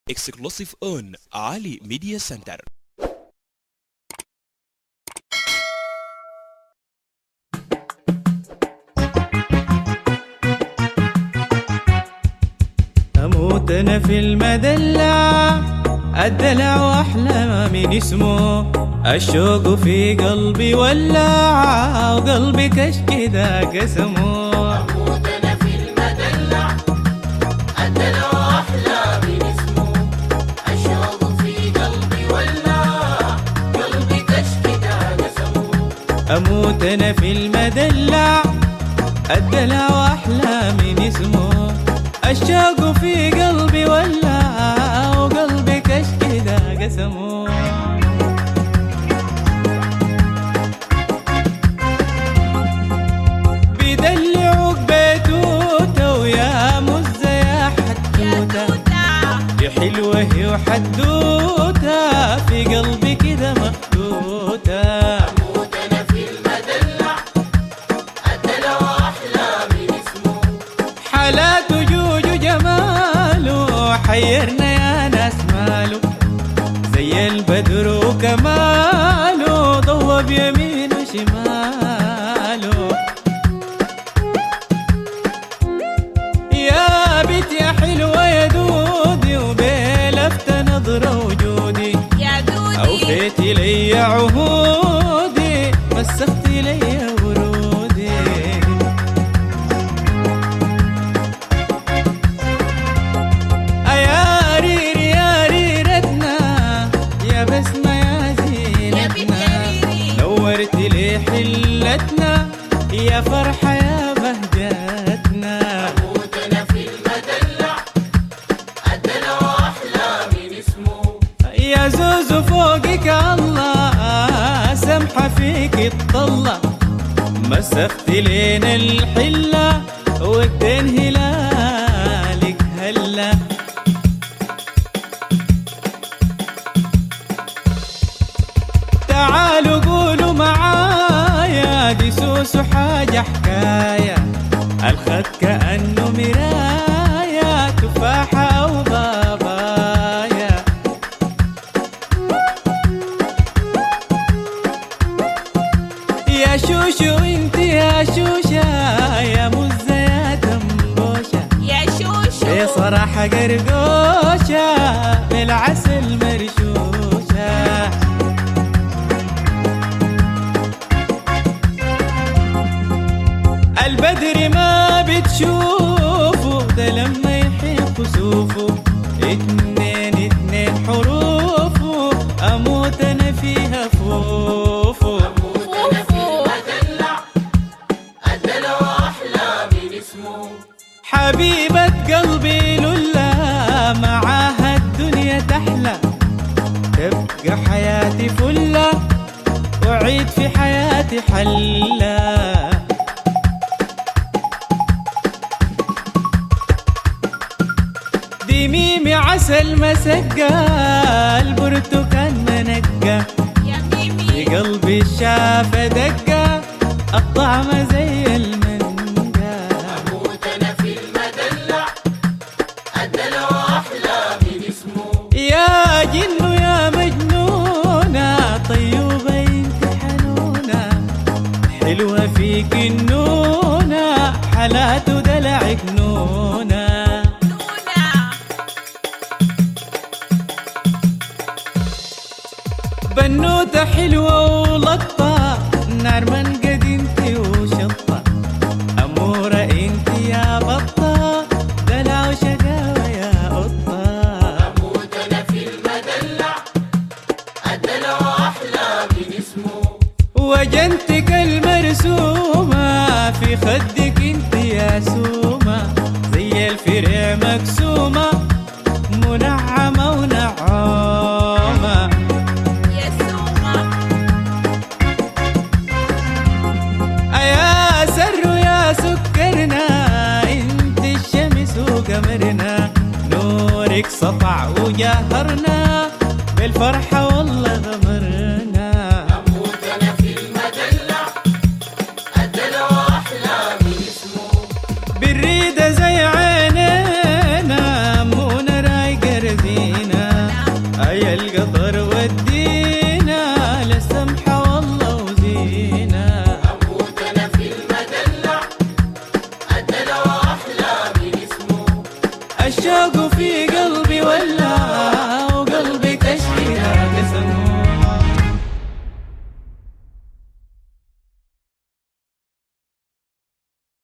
exclusive on Ali Media Center. اموت انا في المدلع الدلع واحلى ما من اسمه الشوق في قلبي ولع وقلبي كش كده قسمه أموت أنا في المدلع الدلع أحلى من اسمه الشوق في قلبي ولع قلبي كشكده قسمه اموت انا في المدلع الدلع واحلى من اسمه الشوق في قلبي ولع وقلبي كش كده قسمه بيدلعوك بيتوته ويا مزة يا حتوته يا حلوة يا حدوتة في قلبي كده مخدوتة أموت أنا في المدلع الدلع أحلى من اسمه حالات وجوج وجماله حيرنا يا ناس ماله زي البدر وكماله ضوى بيمين وشماله يا بنت يا حلوة يا دودي وبلفت نظرة وجودي يا دودي أوفيت لي عهودي مسخت لي ورودي يا رير يا ريرتنا يا بسمة يا يا بنت زينتنا يا ريري. نورت لي حلتنا يا فرحة يا بهجتنا أموت أنا في المدلع الدلع أحلى من اسمه يا زوزو فوقك الله سمحة فيك الطلة مسخت لين الحلة والدين هلالك هلا تعالوا قولوا معايا دي سوسو حاجة حكاية الخد كأنه مراية تفاحة أو بابايا يا شوشو انت يا شوشة يا مزة يا تنبوشة يا شوشو في صراحة قرقوشة بالعسل مرشوشة البدر ما بتشوفه ده لما يحيق سوفه اتنين اتنين حروفه اموت انا فيها فوفو أموت أنا في المدلع الدلع أحلى من اسمه حبيبة قلبي لولا معاها الدنيا تحلى تبقى حياتي فلة وعيد في حياتي حلة دي ميمي عسل مسقة البرتقال منقة يا في ميمي قلبي الشافة دقة الطعم زي المانجا أموت أنا في المدلع الدلع أحلى من اسمه يا جن يا مجنونة طيوبة انت حنونة حلوة فيك النونة حالات ودلعك نونة نونا بنوتة حلوة ولطة نار من قد انت وشطة أمورة انت يا بطة دلع وشقاوة يا قطة أموت أنا في المدلع الدلع أحلى من اسمه وجنتك المرسومة في خدك انت يا سومة زي الفرع مقسومة منعمة ونعومة يا سوما يا سر يا سكرنا انت الشمس وقمرنا نورك سطع وجهرنا بالفرحة والله غمرنا أموت أنا في المدلع الدلع أحلى من اسمه بالريدة زي عينينا مو نراي قرزين شوق في